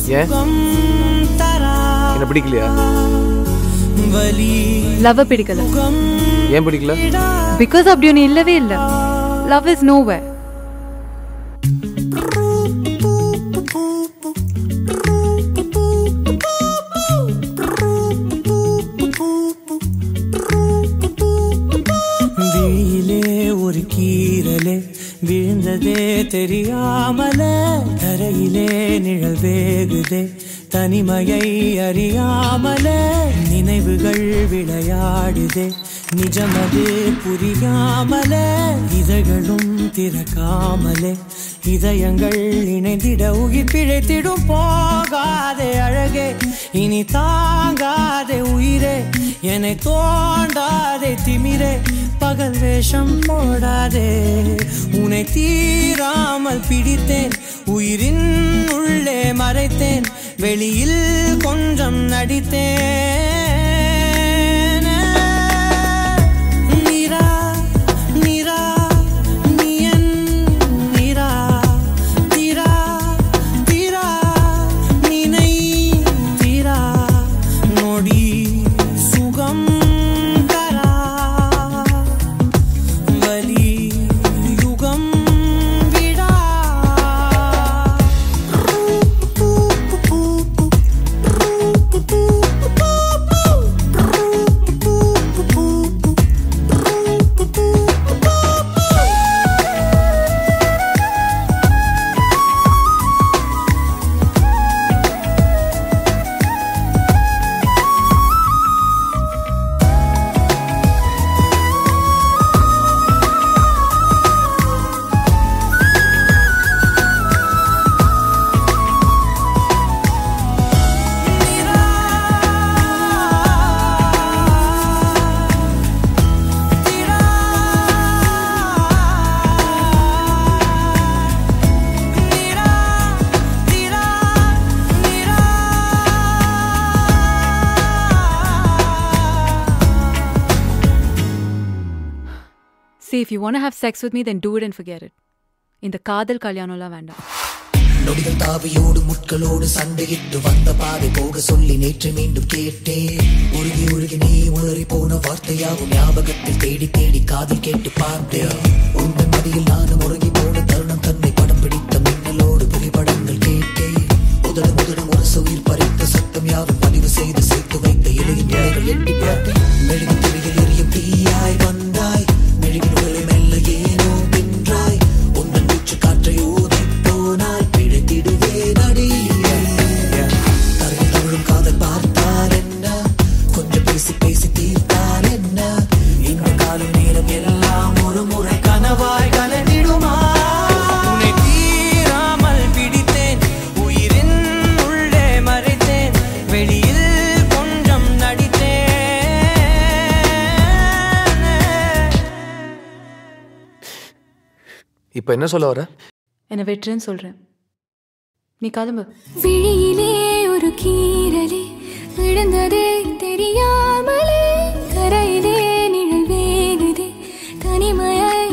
ஏன் என்ன பிடிக்கலையா லவ் பிடிக்கல ஏன் பிடிக்கல பிகாஸ் அப்படி ஒன்று இல்லவே இல்லை லவ் இஸ் நோ வே விழியிலே ஒரு கீரலே விழுந்ததே தெரியாமல தரையிலே நிழல் வேகுதே தனிமையை அறியாமல நினைவுகள் விளையாடுதே நிஜமது புரியாமல இதழ்களும் திறக்காமலே இதயங்கள் இணைந்திட உயிர் பிழைத்திடும் போகாதே அழகே இனி தாங்காதே உயிரே என்னை தோண்டாதே திமிரே பகல் வேஷம் போடாதே உன்னை தீராமல் பிடித்தேன் உயிரின் உள்ளே மறைத்தேன் வெளியில் கொஞ்சம் நடித்தேன் நிரா நிரா நீ என் நிரா தீரா தீரா நினை தீரா நொடி சுகம் தரா வலி யுகம் விடா See, if you want to have sex with me, then do it and forget it. இந்த காதல் கல்யாணம்லாம் வேண்டாம் நொடிகள் தாவியோடு முட்களோடு சண்டையிட்டு வந்த பாதை போக சொல்லி நேற்று மீண்டும் கேட்டேன் உருகி உருகி நீ உளறி போன வார்த்தையாகும் ஞாபகத்தில் தேடி தேடி காதில் கேட்டு பார்த்தேன் உங்கள் மடியில் நானும் உறங்கி போன தருணம் தன்னை படம் பிடித்த மின்னலோடு புகைப்படங்கள் கேட்டேன் உதடு முதடும் ஒரு உயிர் பறித்த சத்தம் யாவும் பதிவு செய்து சேர்த்து வைத்த எளிய நிலைகள் எட்டி பார்த்தேன் மெழுகு திரியில் எரியும் தீயாய் வந்தாய் மெழுகின் உடலை மெல்ல ஏனோ பின்றாய் உந்தன் மூச்சு காற்றை ஊதி போனாய் பிழைத்திடுவே நடி தரையில் தவழும் காதல் பார்த்தால் என்ன கொஞ்சம் பேசி பேசி தீர்த்தால் என்ன இந்த காலம் நேரம் எல்லாம் ஒரு முறை கனவாய் கலந்திடுமா உன்னை தீராமல் பிடித்தேன் உயிரின் உள்ளே மறைத்தேன் வெளியில் கொஞ்சம் நடித்தேன் இப்போ என்ன சொல்ல வர என்னை வெட்டுறேன்னு சொல்கிறேன் நீ கிளம்பு விழியிலே ஒரு கீரலே விழுந்ததே தெரியாமலே கரையிலே நிழல் வேகுதே தனிமையை